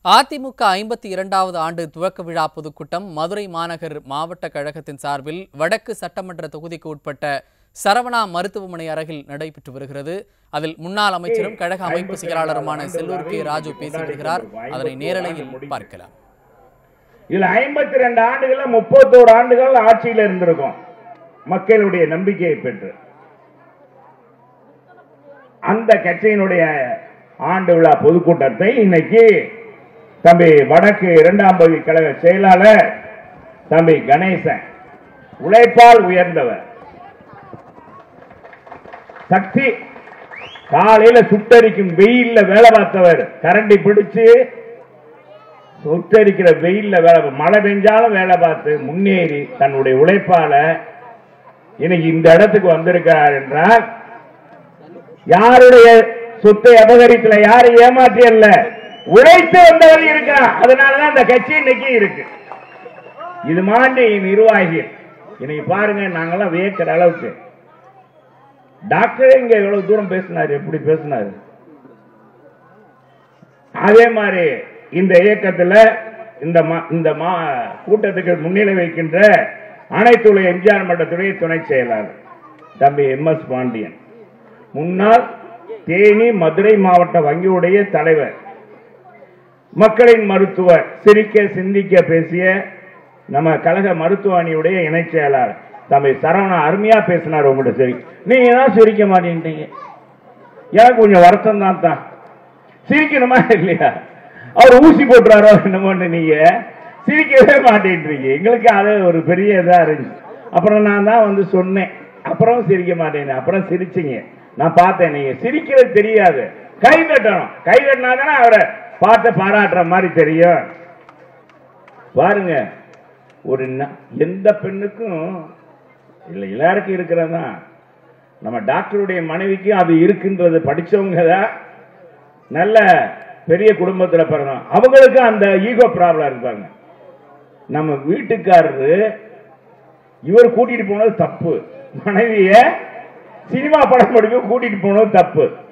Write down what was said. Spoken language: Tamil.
அதிமுக ஐம்பத்தி இரண்டாவது ஆண்டு துவக்க விழா பொதுக்கூட்டம் மதுரை மாநகர் மாவட்ட கழகத்தின் சார்பில் வடக்கு சட்டமன்ற தொகுதிக்கு உட்பட்ட சரவணா மருத்துவமனை அருகில் நடைபெற்று வருகிறது அதில் முன்னாள் அமைச்சரும் கழக அமைப்பு செயலாளருமான செல்லூர் கே ராஜு பேசி வருகிறார் அதனை நேரலையில் பார்க்கலாம் இதுல ஐம்பத்தி ரெண்டு ஆண்டுகள்ல முப்பத்தோரு ஆண்டுகள் ஆட்சியில் இருந்திருக்கும் மக்களுடைய நம்பிக்கையை பெற்று அந்த கட்சியினுடைய ஆண்டு விழா பொதுக்கூட்டத்தை இன்னைக்கு தம்பி வடக்கு இரண்டாம் பகுதி கழக செயலாளர் தம்பி கணேசன் உழைப்பால் உயர்ந்தவர் சக்தி காலையில சுட்டரிக்கும் வெயில்ல வேலை பார்த்தவர் கரண்டி பிடிச்சு சுட்டரிக்கிற வெயில்ல வேலை மழை பெஞ்சாலும் வேலை பார்த்து முன்னேறி தன்னுடைய உழைப்பால இன்னைக்கு இந்த இடத்துக்கு வந்திருக்கிறார் என்றால் யாருடைய சொத்தை அபகரிக்கல யாரும் ஏமாற்றியல்ல உழைத்து வந்தவர் இருக்கிறார் அதனாலதான் இந்த கட்சி இன்னைக்கு இருக்கு இது மாண்டி நிர்வாகிகள் இன்னைக்கு பாருங்க நாங்கெல்லாம் வியக்கிற அளவுக்கு டாக்டரே இங்க எவ்வளவு தூரம் பேசினாரு எப்படி பேசினாரு அதே மாதிரி இந்த இயக்கத்துல இந்த மா- இந்த மா கூட்டத்துக்கு முன்னிலை வைக்கின்ற அனைத்துலக எம்ஜிஆர் மன்றத்துடைய துணை செயலாளர் தம்பி எம் எஸ் பாண்டியன் முன்னாள் தேனி மதுரை மாவட்ட வங்கியுடைய தலைவர் மக்களின் மருத்துவர் சிரிக்க சிந்திக்க பேசிய நம்ம கழக மருத்துவ அணியுடைய இணை செயலாளர் தம்பி சரவணா அருமையா பேசினார் உங்கள்கிட்ட சரி நீங்க தான் சிரிக்க மாட்டேன்ட்டீங்க எனக்கு கொஞ்சம் வருத்தம் தான் தான் சிரிக்கணுமா இல்லையா அவர் ஊசி போட்டுறாரோ என்னமோன்னு நீங்க சிரிக்கவே மாட்டேன்றீங்க எங்களுக்கு அது ஒரு பெரிய இதா இருந்துச்சு அப்புறம் நான் தான் வந்து சொன்னேன் அப்புறம் சிரிக்க மாட்டேன் அப்புறம் சிரிச்சீங்க நான் பார்த்தேன் நீங்க சிரிக்கிறது தெரியாது கை தட்டணும் கை தட்டினா தானே அவரை பார்த்து பாராட்டுற மாதிரி தெரியும் பாருங்க ஒரு ந- எந்த பெண்ணுக்கும் இல்லை எல்லாருக்கும் இருக்கிறதா நம்ம டாக்டருடைய மனைவிக்கு அது இருக்குன்றது படிச்சவங்க தான் நல்ல பெரிய குடும்பத்துல பிறந்தோம் அவங்களுக்கு அந்த ஈகோ ப்ராப்ளம் இருப்பாங்க நம்ம வீட்டுக்காரரு இவர் கூட்டிட்டு போனது தப்பு மனைவிய சினிமா படம் படிக்க கூட்டிட்டு போனது தப்பு